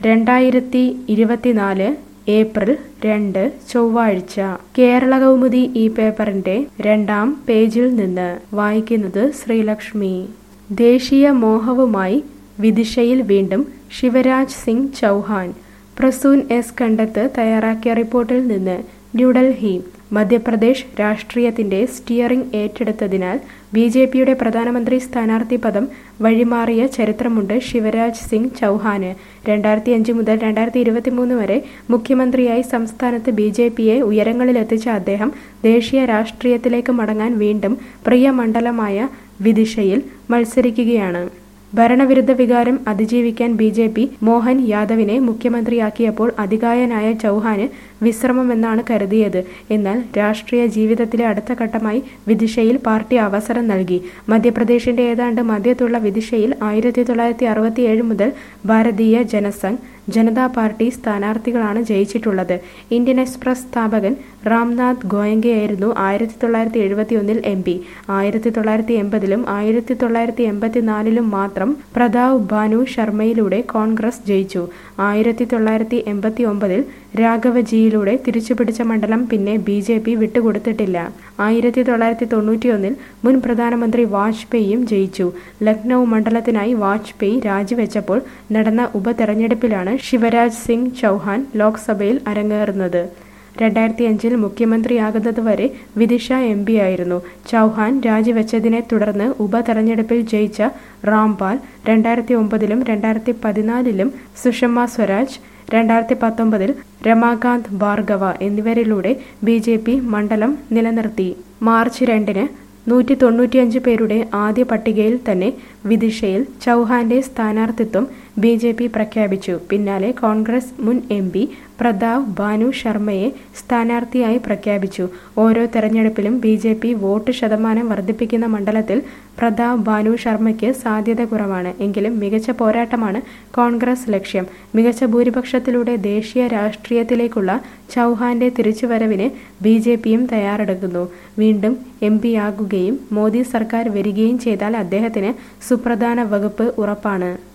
രണ്ടായിരത്തി ഇരുപത്തിനാല് ഏപ്രിൽ രണ്ട് ചൊവ്വാഴ്ച കേരള കൗമുദി ഈ പേപ്പറിന്റെ രണ്ടാം പേജിൽ നിന്ന് വായിക്കുന്നത് ശ്രീലക്ഷ്മി ദേശീയ മോഹവുമായി വിദിശയിൽ വീണ്ടും ശിവരാജ് സിംഗ് ചൗഹാൻ പ്രസൂൻ എസ് കണ്ടത്ത് തയ്യാറാക്കിയ റിപ്പോർട്ടിൽ നിന്ന് ന്യൂഡൽഹി മധ്യപ്രദേശ് രാഷ്ട്രീയത്തിന്റെ സ്റ്റിയറിംഗ് ഏറ്റെടുത്തതിനാൽ ബി ജെ പിയുടെ പ്രധാനമന്ത്രി സ്ഥാനാർത്ഥി പദം വഴിമാറിയ ചരിത്രമുണ്ട് ശിവരാജ് സിംഗ് ചൗഹാന് രണ്ടായിരത്തി അഞ്ച് മുതൽ രണ്ടായിരത്തി ഇരുപത്തിമൂന്ന് വരെ മുഖ്യമന്ത്രിയായി സംസ്ഥാനത്ത് ബി ജെ പിയെ ഉയരങ്ങളിലെത്തിച്ച അദ്ദേഹം ദേശീയ രാഷ്ട്രീയത്തിലേക്ക് മടങ്ങാൻ വീണ്ടും പ്രിയ മണ്ഡലമായ വിദിശയിൽ മത്സരിക്കുകയാണ് ഭരണവിരുദ്ധ വികാരം അതിജീവിക്കാൻ ബി ജെ പി മോഹൻ യാദവിനെ മുഖ്യമന്ത്രിയാക്കിയപ്പോൾ അതികായനായ ചൗഹാന് വിശ്രമമെന്നാണ് കരുതിയത് എന്നാൽ രാഷ്ട്രീയ ജീവിതത്തിലെ അടുത്ത ഘട്ടമായി വിദിശയിൽ പാർട്ടി അവസരം നൽകി മധ്യപ്രദേശിന്റെ ഏതാണ്ട് മധ്യത്തുള്ള വിദിശയിൽ ആയിരത്തി തൊള്ളായിരത്തി അറുപത്തിയേഴ് മുതൽ ഭാരതീയ ജനസംഘ് ജനതാ പാർട്ടി സ്ഥാനാർത്ഥികളാണ് ജയിച്ചിട്ടുള്ളത് ഇന്ത്യൻ എക്സ്പ്രസ് സ്ഥാപകൻ റാംനാഥ് ഗോയങ്കയായിരുന്നു ആയിരത്തി തൊള്ളായിരത്തി എഴുപത്തി ഒന്നിൽ എം പി ആയിരത്തി തൊള്ളായിരത്തി എൺപതിലും ആയിരത്തി തൊള്ളായിരത്തി എൺപത്തിനാലിലും മാത്രം പ്രതാവ് ഭാനു ശർമ്മയിലൂടെ കോൺഗ്രസ് ജയിച്ചു ആയിരത്തി തൊള്ളായിരത്തി എൺപത്തി ഒമ്പതിൽ രാഘവജിയിലൂടെ തിരിച്ചുപിടിച്ച മണ്ഡലം പിന്നെ ബി ജെ പി വിട്ടുകൊടുത്തിട്ടില്ല ആയിരത്തി തൊള്ളായിരത്തി തൊണ്ണൂറ്റിയൊന്നിൽ മുൻ പ്രധാനമന്ത്രി വാജ്പേയിയും ജയിച്ചു ലക്നൗ മണ്ഡലത്തിനായി വാജ്പേയി രാജിവെച്ചപ്പോൾ നടന്ന ഉപതെരഞ്ഞെടുപ്പിലാണ് ശിവരാജ് സിംഗ് ചൗഹാൻ ലോക്സഭയിൽ അരങ്ങേറുന്നത് രണ്ടായിരത്തി അഞ്ചിൽ മുഖ്യമന്ത്രിയാകുന്നതുവരെ വിദിഷ എം പി ആയിരുന്നു ചൗഹാൻ രാജിവെച്ചതിനെ തുടർന്ന് ഉപതെരഞ്ഞെടുപ്പിൽ ജയിച്ച റാംപാൽ രണ്ടായിരത്തി ഒമ്പതിലും രണ്ടായിരത്തി പതിനാലിലും സുഷമ സ്വരാജ് രണ്ടായിരത്തി പത്തൊമ്പതിൽ രമാകാന്ത് ഭാർഗവ എന്നിവരിലൂടെ ബി ജെ പി മണ്ഡലം നിലനിർത്തി മാർച്ച് രണ്ടിന് നൂറ്റി തൊണ്ണൂറ്റിയഞ്ച് പേരുടെ ആദ്യ പട്ടികയിൽ തന്നെ വിദിഷയിൽ ചൗഹാന്റെ സ്ഥാനാർത്ഥിത്വം ബി ജെ പി പ്രഖ്യാപിച്ചു പിന്നാലെ കോൺഗ്രസ് മുൻ എം പി പ്രതാവ് ഭാനു ശർമ്മയെ സ്ഥാനാർത്ഥിയായി പ്രഖ്യാപിച്ചു ഓരോ തെരഞ്ഞെടുപ്പിലും ബി ജെ പി വോട്ട് ശതമാനം വർദ്ധിപ്പിക്കുന്ന മണ്ഡലത്തിൽ പ്രതാവ് ഭാനു ശർമ്മയ്ക്ക് സാധ്യത കുറവാണ് എങ്കിലും മികച്ച പോരാട്ടമാണ് കോൺഗ്രസ് ലക്ഷ്യം മികച്ച ഭൂരിപക്ഷത്തിലൂടെ ദേശീയ രാഷ്ട്രീയത്തിലേക്കുള്ള ചൗഹാന്റെ തിരിച്ചുവരവിന് ബി ജെ പിയും തയ്യാറെടുക്കുന്നു വീണ്ടും എം പിയാകുകയും മോദി സർക്കാർ വരികയും ചെയ്താൽ അദ്ദേഹത്തിന് സുപ്രധാന വകുപ്പ് ഉറപ്പാണ്